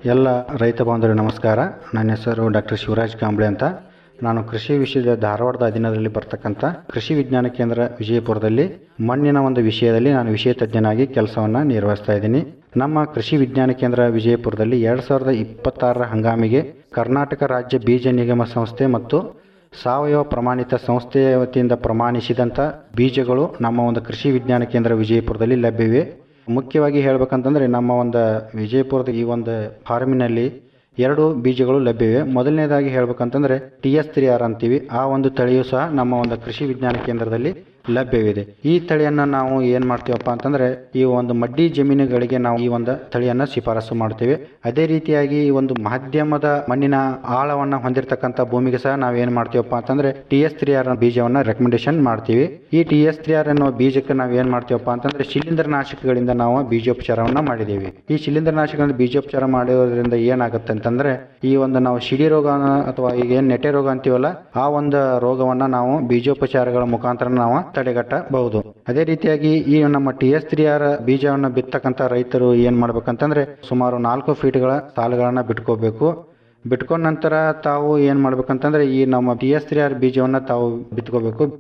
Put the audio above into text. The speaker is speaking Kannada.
ಎಲ್ಲ ರೈತ ಬಾಂಧವರಿಗೆ ನಮಸ್ಕಾರ ನನ್ನ ಹೆಸರು ಡಾಕ್ಟರ್ ಶಿವರಾಜ್ ಕಾಂಬ್ಳೆ ಅಂತ ನಾನು ಕೃಷಿ ವಿಷಯದ ಧಾರವಾಡದ ಅಧೀನದಲ್ಲಿ ಬರ್ತಕ್ಕಂಥ ಕೃಷಿ ವಿಜ್ಞಾನ ಕೇಂದ್ರ ವಿಜಯಪುರದಲ್ಲಿ ಮಣ್ಣಿನ ಒಂದು ವಿಷಯದಲ್ಲಿ ನಾನು ವಿಷಯ ತಜ್ಞನಾಗಿ ಕೆಲಸವನ್ನು ನಿರ್ವಹಿಸ್ತಾ ಇದ್ದೀನಿ ನಮ್ಮ ಕೃಷಿ ವಿಜ್ಞಾನ ಕೇಂದ್ರ ವಿಜಯಪುರದಲ್ಲಿ ಎರಡು ಸಾವಿರದ ಇಪ್ಪತ್ತಾರರ ಹಂಗಾಮಿಗೆ ಕರ್ನಾಟಕ ರಾಜ್ಯ ಬೀಜ ನಿಗಮ ಸಂಸ್ಥೆ ಮತ್ತು ಸಾವಯವ ಪ್ರಮಾಣಿತ ಸಂಸ್ಥೆಯ ವತಿಯಿಂದ ಪ್ರಮಾಣಿಸಿದಂಥ ಬೀಜಗಳು ನಮ್ಮ ಒಂದು ಕೃಷಿ ವಿಜ್ಞಾನ ಕೇಂದ್ರ ವಿಜಯಪುರದಲ್ಲಿ ಲಭ್ಯವಿವೆ ಮುಖ್ಯವಾಗಿ ಹೇಳ್ಬೇಕಂತಂದ್ರೆ ನಮ್ಮ ಒಂದು ವಿಜಯಪುರದ ಈ ಒಂದು ಫಾರ್ಮಿನಲ್ಲಿ ಎರಡು ಬೀಜಗಳು ಲಭ್ಯವಿವೆ ಮೊದಲನೇದಾಗಿ ಹೇಳ್ಬೇಕಂತಂದ್ರೆ ಟಿ ಎಸ್ ತ್ರೀ ಆರ್ ಅಂತೀವಿ ಆ ಒಂದು ತಳಿಯು ಸಹ ನಮ್ಮ ಒಂದು ಕೃಷಿ ವಿಜ್ಞಾನ ಕೇಂದ್ರದಲ್ಲಿ ಲಭ್ಯವಿದೆ ಈ ತಳಿಯನ್ನು ನಾವು ಏನು ಮಾಡ್ತೀವಪ್ಪ ಅಂತಂದ್ರೆ ಈ ಒಂದು ಮಡ್ಡಿ ಜಮೀನುಗಳಿಗೆ ನಾವು ಈ ಒಂದು ತಳಿಯನ್ನು ಶಿಫಾರಸು ಮಾಡ್ತೇವೆ ಅದೇ ರೀತಿಯಾಗಿ ಈ ಒಂದು ಮಾಧ್ಯಮದ ಮಣ್ಣಿನ ಆಳವನ್ನು ಹೊಂದಿರತಕ್ಕಂಥ ಭೂಮಿಗೆ ಸಹ ನಾವು ಏನು ಮಾಡ್ತೀವಪ್ಪ ಅಂತಂದ್ರೆ ಟಿ ಎಸ್ ತ್ರೀ ಆರ್ ಬೀಜವನ್ನು ರೆಕಮೆಂಡೇಶನ್ ಮಾಡ್ತೀವಿ ಈ ಟಿ ಎಸ್ ತ್ರೀ ಆರ್ ಅನ್ನೋ ಬೀಜಕ್ಕೆ ನಾವು ಏನು ಮಾಡ್ತೀವಪ್ಪ ಅಂತಂದ್ರೆ ಶಿಲೀಂಧ್ರನಾಶಕಗಳಿಂದ ನಾವು ಬೀಜೋಪಚಾರವನ್ನು ಮಾಡಿದ್ದೀವಿ ಈ ಶಿಲೀಂಧ್ರನಾಶಕಗಳಿಂದ ಬೀಜೋಪಚಾರ ಮಾಡೋದ್ರಿಂದ ಏನಾಗುತ್ತೆ ಅಂತಂದ್ರೆ ಈ ಒಂದು ನಾವು ಸಿಡಿ ರೋಗ ಅಥವಾ ಈಗ ಏನು ನೆಟೆ ರೋಗ ಅಂತೀವಲ್ಲ ಆ ಒಂದು ರೋಗವನ್ನ ನಾವು ಬೀಜೋಪಚಾರಗಳ ಮುಖಾಂತರ ನಾವು ತಡೆಗಟ್ಟಬಹುದು ಅದೇ ರೀತಿಯಾಗಿ ಈ ನಮ್ಮ ಟಿ ಎಸ್ ತ್ರೀ ಆರ್ ಬೀಜವನ್ನು ಬಿತ್ತಕ್ಕಂತ ರೈತರು ಏನ್ ಮಾಡ್ಬೇಕಂತಂದ್ರೆ ಸುಮಾರು ನಾಲ್ಕು ಫೀಟ್ಗಳ ಸಾಲುಗಳನ್ನ ಬಿಟ್ಕೋಬೇಕು ಬಿಟ್ಕೊಂಡ ನಂತರ ತಾವು ಏನ್ ಮಾಡ್ಬೇಕಂತಂದ್ರೆ ಈ ನಮ್ಮ ಟಿ ಎಸ್ ತ್ರೀ ಆರ್ ಬೀಜವನ್ನ ತಾವು ಬಿತ್ಕೋಬೇಕು